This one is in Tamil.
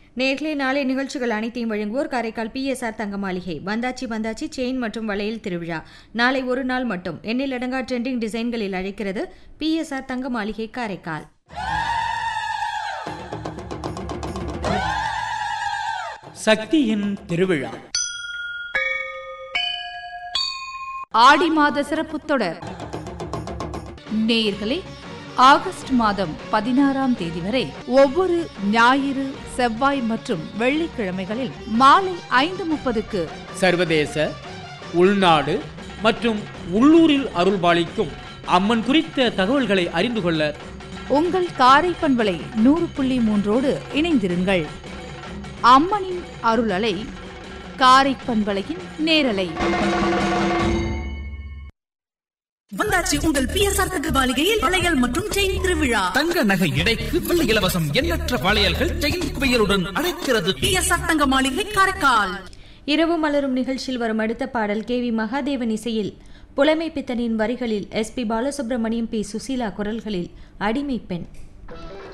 நேர்களே நாளை நிகழ்ச்சிகள் அனைத்தையும் வழங்குவோர் காரைக்கால் பிஎஸ்ஆர் தங்க மாளிகை வந்தாச்சி வந்தாச்சி செயின் மற்றும் வளையல் திருவிழா நாளை ஒரு நாள் மட்டும் எண்ணிலடங்கா ட்ரெண்டிங் டிசைன்களில் அழைக்கிறது பிஎஸ்ஆர் தங்க மாளிகை காரைக்கால் சக்தியின் திருவிழா ஆடி மாத சிறப்பு தொடர் நேயர்களே ஆகஸ்ட் மாதம் பதினாறாம் தேதி வரை ஒவ்வொரு ஞாயிறு செவ்வாய் மற்றும் வெள்ளிக்கிழமைகளில் மாலை ஐந்து முப்பதுக்கு சர்வதேச உள்நாடு மற்றும் உள்ளூரில் அருள்பாலிக்கும் அம்மன் குறித்த தகவல்களை அறிந்து கொள்ள உங்கள் காரை பண்பலை நூறு புள்ளி மூன்றோடு இணைந்திருங்கள் அம்மனின் அருளலை காரை பண்பலையின் நேரலை வந்தாச்சு உங்கள் பிஎஸ்ஆர் தங்க மாளிகையில் வளையல் மற்றும் செயின் திருவிழா தங்க நகை எடைக்கு வெள்ளி இலவசம் எண்ணற்ற வளையல்கள் செயின் குவியலுடன் அழைக்கிறது பிஎஸ்ஆர் தங்க மாளிகை காரைக்கால் இரவு மலரும் நிகழ்ச்சியில் வரும் அடுத்த பாடல் கே வி மகாதேவன் இசையில் புலமை பித்தனின் வரிகளில் S P Balasubrahmanyam P Susheela குரல்களில் அடிமை பெண்